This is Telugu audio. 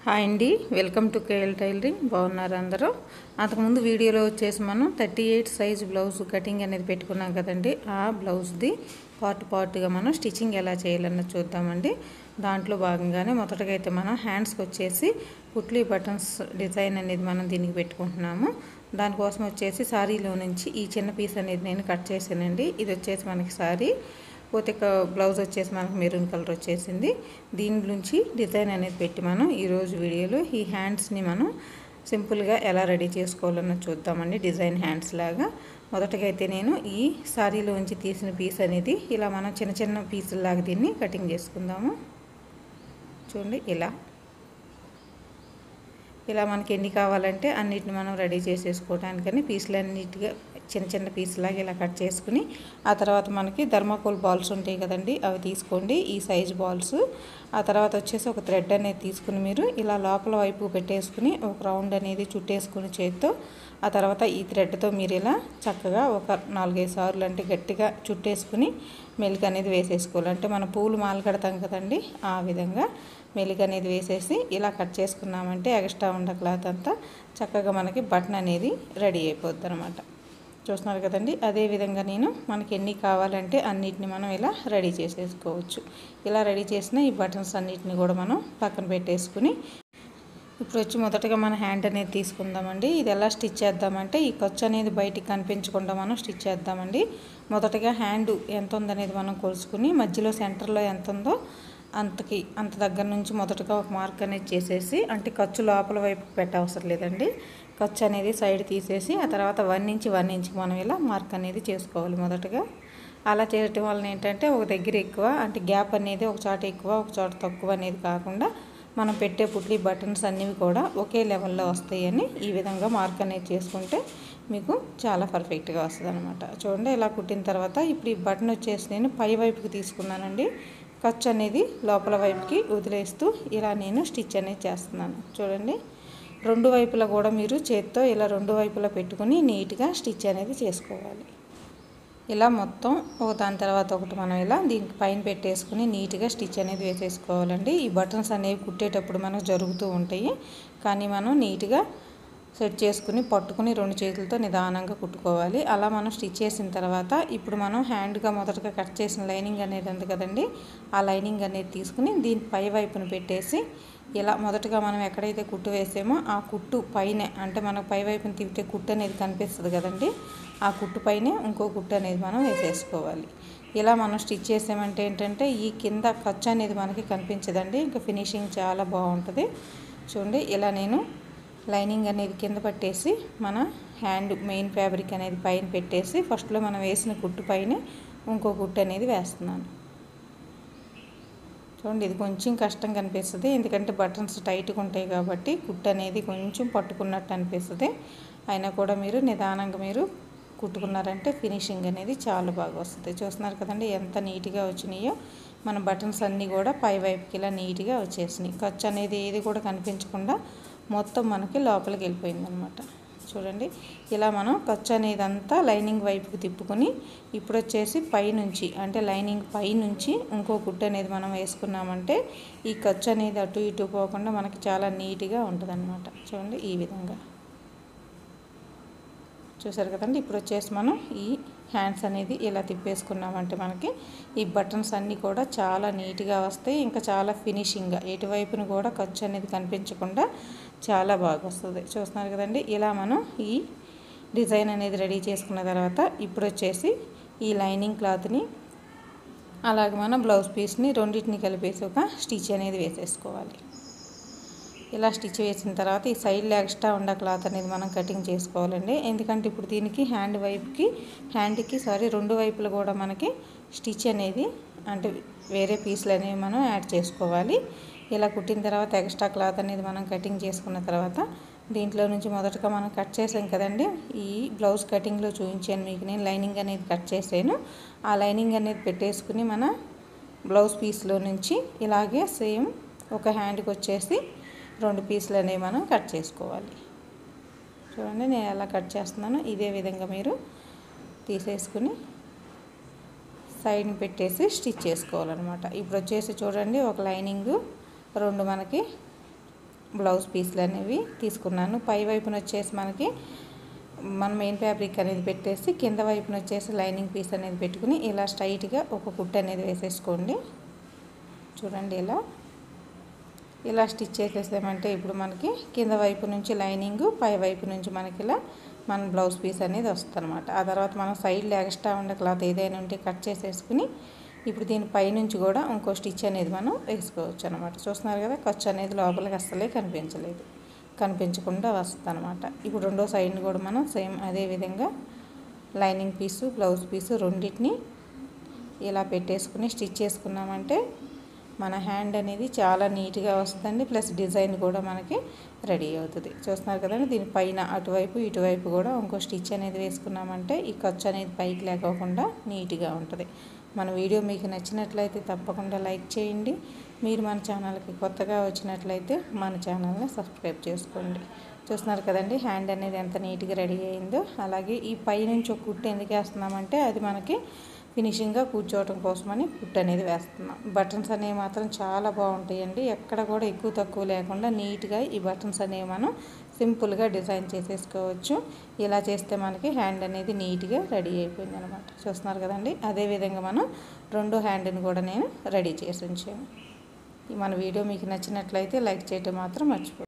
హాయ్ అండి వెల్కమ్ టు కేఎల్ టైలరింగ్ బాగున్నారు అందరూ అంతకుముందు వీడియోలో వచ్చేసి మనం thirty eight size blouse cutting అనేది పెట్టుకున్నాం కదండి ఆ బ్లౌజ్ది పార్ట్ పార్ట్గా మనం స్టిచ్చింగ్ ఎలా చేయాలన్నది చూద్దామండి దాంట్లో భాగంగానే మొదటగా అయితే మనం హ్యాండ్స్కి వచ్చేసి పుట్లీ బటన్స్ డిజైన్ అనేది మనం దీనికి పెట్టుకుంటున్నాము దానికోసం వచ్చేసి సారీలో నుంచి ఈ చిన్న పీస్ అనేది నేను కట్ చేశానండి ఇది వచ్చేసి మనకి సారీ పోతే బ్లౌజ్ వచ్చేసి మనకు మెరూన్ కలర్ వచ్చేసింది దీని నుంచి డిజైన్ అనేది పెట్టి మనం ఈరోజు వీడియోలో ఈ హ్యాండ్స్ని మనం సింపుల్గా ఎలా రెడీ చేసుకోవాలన్నది చూద్దామండి డిజైన్ హ్యాండ్స్ లాగా మొదటగా అయితే నేను ఈ సారీలోంచి తీసిన పీస్ అనేది ఇలా మనం చిన్న చిన్న పీసుల్లాగా దీన్ని కటింగ్ చేసుకుందాము చూడండి ఇలా ఇలా మనకి ఎన్ని కావాలంటే అన్నిటిని మనం రెడీ చేసేసుకోవడానికని పీసులు అన్నిటిగా చిన్న చిన్న పీసులాగా ఇలా కట్ చేసుకుని ఆ తర్వాత మనకి ధర్మాకోల్ బాల్స్ ఉంటాయి కదండి అవి తీసుకోండి ఈ సైజ్ బాల్స్ ఆ తర్వాత వచ్చేసి ఒక థ్రెడ్ అనేది తీసుకుని మీరు ఇలా లోపల వైపు పెట్టేసుకుని ఒక రౌండ్ అనేది చుట్టేసుకుని చేతితో ఆ తర్వాత ఈ థ్రెడ్తో మీరు ఇలా చక్కగా ఒక నాలుగైదు సార్లు అంటే గట్టిగా చుట్టేసుకుని మెలిక అనేది వేసేసుకోవాలి అంటే మనం పూలు మాల కడతాం కదండి ఆ విధంగా మెలిక అనేది వేసేసి ఇలా కట్ చేసుకున్నామంటే ఎక్స్ట్రా ఉండ క్లాత్ అంతా చక్కగా మనకి బటన్ అనేది రెడీ అయిపోద్ది అనమాట చూస్తున్నారు కదండి అదే విధంగా నేను మనకి ఎన్ని కావాలంటే అన్నిటిని మనం ఇలా రెడీ చేసేసుకోవచ్చు ఇలా రెడీ చేసిన ఈ బటన్స్ అన్నిటిని కూడా మనం పక్కన పెట్టేసుకుని ఇప్పుడు వచ్చి మొదటగా మన హ్యాండ్ అనేది తీసుకుందామండి ఇది ఎలా స్టిచ్ చేద్దామంటే ఈ ఖర్చు అనేది బయటికి కనిపించకుండా మనం స్టిచ్ చేద్దామండి మొదటగా హ్యాండ్ ఎంత ఉందనేది మనం కొలుసుకుని మధ్యలో సెంటర్లో ఎంత ఉందో అంతకి అంత దగ్గర నుంచి మొదటగా ఒక మార్క్ అనేది చేసేసి అంటే ఖర్చు లోపల వైపు పెట్టవసరం లేదండి ఖర్చు అనేది సైడ్ తీసేసి ఆ తర్వాత వన్ ఇంచ్ వన్ ఇంచ్ మనం ఇలా మార్క్ అనేది చేసుకోవాలి మొదటగా అలా చేయటం వలన ఏంటంటే ఒక దగ్గర ఎక్కువ అంటే గ్యాప్ అనేది ఒక చోట ఎక్కువ ఒక చోట తక్కువ అనేది కాకుండా మనం పెట్టే పుట్లీ బటన్స్ అన్నీ కూడా ఒకే లెవెల్లో వస్తాయని ఈ విధంగా మార్క్ అనేది చేసుకుంటే మీకు చాలా పర్ఫెక్ట్గా వస్తుంది అనమాట చూడండి ఇలా కుట్టిన తర్వాత ఇప్పుడు ఈ బటన్ వచ్చేసి నేను పై వైపుకి తీసుకున్నానండి ఖర్చు అనేది లోపల వైపుకి వదిలేస్తూ ఇలా నేను స్టిచ్ అనేది చేస్తున్నాను చూడండి రెండు వైపులా కూడా మీరు చేత్తో ఇలా రెండు వైపులా పెట్టుకుని నీట్గా స్టిచ్ అనేది చేసుకోవాలి ఇలా మొత్తం ఒక దాని తర్వాత ఒకటి మనం ఇలా దీనికి పైన పెట్టేసుకుని నీట్గా స్టిచ్ అనేది వేసేసుకోవాలండి ఈ బటన్స్ అనేవి కుట్టేటప్పుడు మనకు జరుగుతూ ఉంటాయి కానీ మనం నీట్గా సెట్ చేసుకుని పట్టుకుని రెండు చేతులతో నిదానంగా కుట్టుకోవాలి అలా మనం స్టిచ్ చేసిన తర్వాత ఇప్పుడు మనం హ్యాండ్గా మొదటగా కట్ చేసిన లైనింగ్ అనేది ఉంది కదండి ఆ లైనింగ్ అనేది తీసుకుని దీని పై వైపున పెట్టేసి ఇలా మొదటగా మనం ఎక్కడైతే కుట్టు వేసామో ఆ కుట్టు పైనే అంటే మనకు పై వైపున తిప్పితే కుట్టు అనేది కనిపిస్తుంది కదండి ఆ కుట్టు పైనే ఇంకో కుట్టు అనేది మనం వేసేసుకోవాలి ఇలా మనం స్టిచ్ చేసామంటే ఏంటంటే ఈ కింద ఖర్చు అనేది మనకి కనిపించదండి ఇంకా ఫినిషింగ్ చాలా బాగుంటుంది చూడండి ఇలా నేను లైనింగ్ అనేది కింద పట్టేసి మన హ్యాండ్ మెయిన్ ఫ్యాబ్రిక్ అనేది పైన పెట్టేసి ఫస్ట్లో మనం వేసిన కుట్టు పైన ఇంకో కుట్టు అనేది వేస్తున్నాను చూడండి ఇది కొంచెం కష్టం కనిపిస్తుంది ఎందుకంటే బటన్స్ టైట్గా ఉంటాయి కాబట్టి కుట్టు అనేది కొంచెం పట్టుకున్నట్టు అనిపిస్తుంది అయినా కూడా మీరు నిదానంగా మీరు కుట్టుకున్నారంటే ఫినిషింగ్ అనేది చాలా బాగా వస్తుంది చూస్తున్నారు కదండి ఎంత నీట్గా వచ్చినాయో మన బటన్స్ అన్నీ కూడా పై వైపుకి ఇలా నీట్గా వచ్చేసినాయి ఖర్చు అనేది ఏది కూడా కనిపించకుండా మొత్తం మనకి లోపలికి వెళ్ళిపోయింది అనమాట చూడండి ఇలా మనం ఖర్చు అనేది అంతా లైనింగ్ వైపుకి తిప్పుకొని ఇప్పుడు వచ్చేసి పైనుంచి అంటే లైనింగ్ పైనుంచి ఇంకో కుట్టు అనేది మనం వేసుకున్నామంటే ఈ ఖర్చు అనేది అటు ఇటు పోకుండా మనకి చాలా నీట్గా ఉంటుంది చూడండి ఈ విధంగా చూసారు కదండి ఇప్పుడు వచ్చేసి మనం ఈ హ్యాండ్స్ అనేది ఇలా తిప్పేసుకున్నామంటే మనకి ఈ బటన్స్ అన్నీ కూడా చాలా నీట్గా వస్తాయి ఇంకా చాలా ఫినిషింగ్గా ఎటువైపును కూడా ఖర్చు అనేది కనిపించకుండా చాలా బాగా వస్తుంది చూస్తున్నారు కదండి ఇలా మనం ఈ డిజైన్ అనేది రెడీ చేసుకున్న తర్వాత ఇప్పుడు వచ్చేసి ఈ లైనింగ్ క్లాత్ని అలాగే మనం బ్లౌజ్ పీస్ని రెండింటిని కలిపేసి ఒక స్టిచ్ అనేది వేసేసుకోవాలి ఇలా స్టిచ్ వేసిన తర్వాత ఈ సైడ్లో ఎక్స్ట్రా ఉండ క్లాత్ అనేది మనం కటింగ్ చేసుకోవాలండి ఎందుకంటే ఇప్పుడు దీనికి హ్యాండ్ వైపుకి హ్యాండ్కి సారీ రెండు వైపులు కూడా మనకి స్టిచ్ అనేది అంటే వేరే పీసులు అనేవి మనం యాడ్ చేసుకోవాలి ఇలా కుట్టిన తర్వాత ఎక్స్ట్రా క్లాత్ అనేది మనం కటింగ్ చేసుకున్న తర్వాత దీంట్లో నుంచి మొదటగా మనం కట్ చేసాం కదండి ఈ బ్లౌజ్ కటింగ్లో చూపించాను మీకు నేను లైనింగ్ అనేది కట్ చేసాను ఆ లైనింగ్ అనేది పెట్టేసుకుని మన బ్లౌజ్ పీస్లో నుంచి ఇలాగే సేమ్ ఒక హ్యాండ్కి వచ్చేసి రెండు పీసులు అనేవి మనం కట్ చేసుకోవాలి చూడండి నేను ఎలా కట్ చేస్తున్నాను ఇదే విధంగా మీరు తీసేసుకుని సైడ్ని పెట్టేసి స్టిచ్ చేసుకోవాలన్నమాట ఇప్పుడు వచ్చేసి చూడండి ఒక లైనింగ్ రెండు మనకి బ్లౌజ్ పీస్లు అనేవి తీసుకున్నాను పై వైపున వచ్చేసి మనకి మన మెయిన్ ఫ్యాబ్రిక్ అనేది పెట్టేసి కింద వైపున వచ్చేసి లైనింగ్ పీస్ అనేది పెట్టుకుని ఇలా స్ట్రైట్గా ఒక కుట్టు అనేది వేసేసుకోండి చూడండి ఇలా ఇలా స్టిచ్ చేసేసామంటే ఇప్పుడు మనకి కింద వైపు నుంచి లైనింగ్ పై వైపు నుంచి మనకి ఇలా మన బ్లౌజ్ పీస్ అనేది వస్తుంది అనమాట ఆ తర్వాత మనం సైడ్లో ఎక్స్ట్రా ఉండే క్లాత్ ఏదైనా ఉంటే కట్ చేసేసుకుని ఇప్పుడు దీని పైనుంచి కూడా ఇంకో స్టిచ్ అనేది మనం వేసుకోవచ్చు అనమాట చూస్తున్నారు కదా ఖర్చు అనేది లోపలికి అస్సలే కనిపించలేదు కనిపించకుండా వస్తుంది అనమాట ఇప్పుడు రెండో సైడ్ని కూడా మనం సేమ్ అదే విధంగా లైనింగ్ పీసు బ్లౌజ్ పీసు రెండింటిని ఇలా పెట్టేసుకుని స్టిచ్ చేసుకున్నామంటే మన హ్యాండ్ అనేది చాలా నీట్గా వస్తుందండి ప్లస్ డిజైన్ కూడా మనకి రెడీ అవుతుంది చూస్తున్నారు కదండి దీనిపైన అటువైపు ఇటువైపు కూడా ఇంకో స్టిచ్ అనేది వేసుకున్నామంటే ఈ ఖర్చు అనేది పైకి లేకోకుండా నీట్గా ఉంటుంది మన వీడియో మీకు నచ్చినట్లయితే తప్పకుండా లైక్ చేయండి మీరు మన ఛానల్కి కొత్తగా వచ్చినట్లయితే మన ఛానల్ని సబ్స్క్రైబ్ చేసుకోండి చూస్తున్నారు కదండి హ్యాండ్ అనేది ఎంత నీట్గా రెడీ అయిందో అలాగే ఈ పైనుంచి ఒక కుట్టు ఎందుకు వేస్తున్నామంటే అది మనకి ఫినిషింగ్గా కూర్చోవటం కోసమని కుట్టు అనేది వేస్తున్నాం బటన్స్ అనేవి మాత్రం చాలా బాగుంటాయండి ఎక్కడ కూడా ఎక్కువ తక్కువ లేకుండా నీట్గా ఈ బటన్స్ అనేవి మనం సింపుల్గా డిజైన్ చేసేసుకోవచ్చు ఇలా చేస్తే మనకి హ్యాండ్ అనేది నీట్గా రెడీ అయిపోయింది అనమాట చూస్తున్నారు కదండి అదేవిధంగా మనం రెండో హ్యాండ్ని కూడా నేను రెడీ చేసి ఉంచాను మన వీడియో మీకు నచ్చినట్లయితే లైక్ చేయటం మాత్రం మర్చిపో